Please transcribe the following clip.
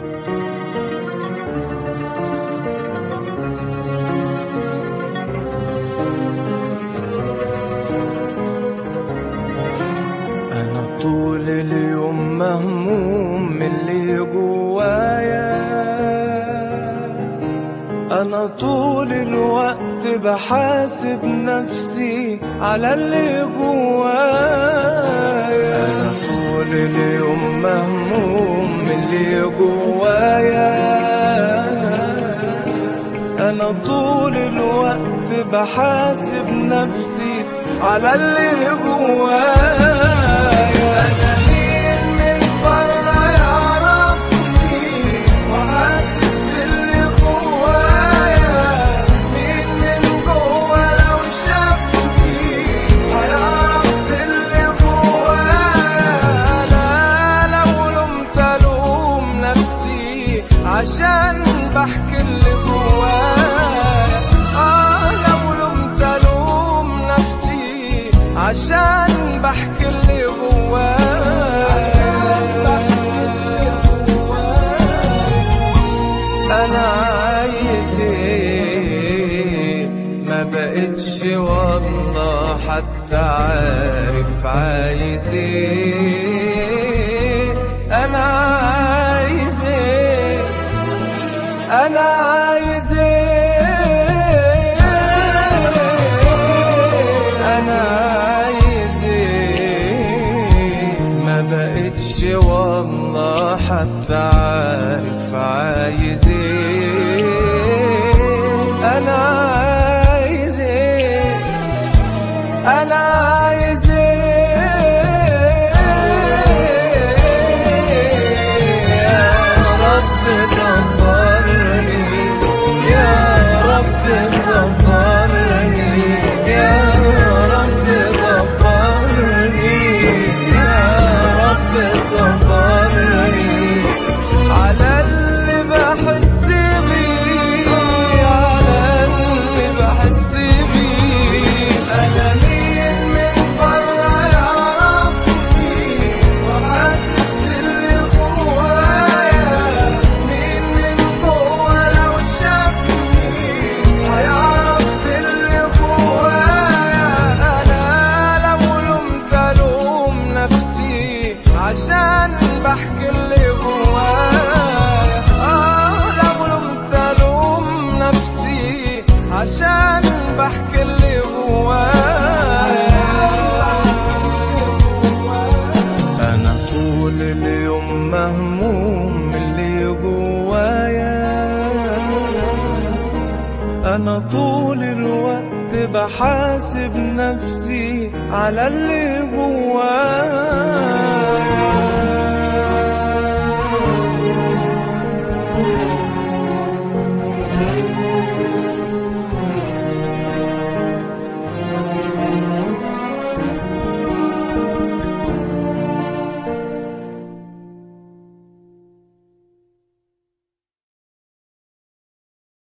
أنا طول اليوم مهموم من اللي جوايا أنا طول الوقت بحاسب نفسي على اللي جوايا أنا طول اليوم مهموم من اللي جوايا أنا طول الوقت بحاسب نفسي على اللي جوايا أنا مين من برا يعرفني وحاسس باللي جوايا مين من جوا لو شافني هيعرف باللي جوايا لا لو لومت ألوم نفسي عشان بحكي اللي جوايا آه لو لومت ألوم نفسي عشان بحكي اللي جوايا عشان بحكي اللي جوايا انا عايز ايه ما بقتش والله حتى عارف عايز ايه انا عايز ايه انا عايز ايه انا عايز ايه ما بقتش والله حتى عارف عايز ايه انا عايز ايه انا عايز ايه يا رب دبرني يا رب صبرني يا رب دبرني يا رب صبرني على اللي بحس بيه على اللي بحس بيه انا مين من برا يعرفني وحاسس باللي جوايا مين من جوا لو شافني هيعرف باللي جوايا انا لو لومت الوم نفسي عشان بحكي اللي جوايا اه لو لومت الوم نفسي عشان بحكي اللي جوايا انا طول اليوم مهموم من اللي جوايا انا طول الوقت بحاسب نفسي على اللي جوايا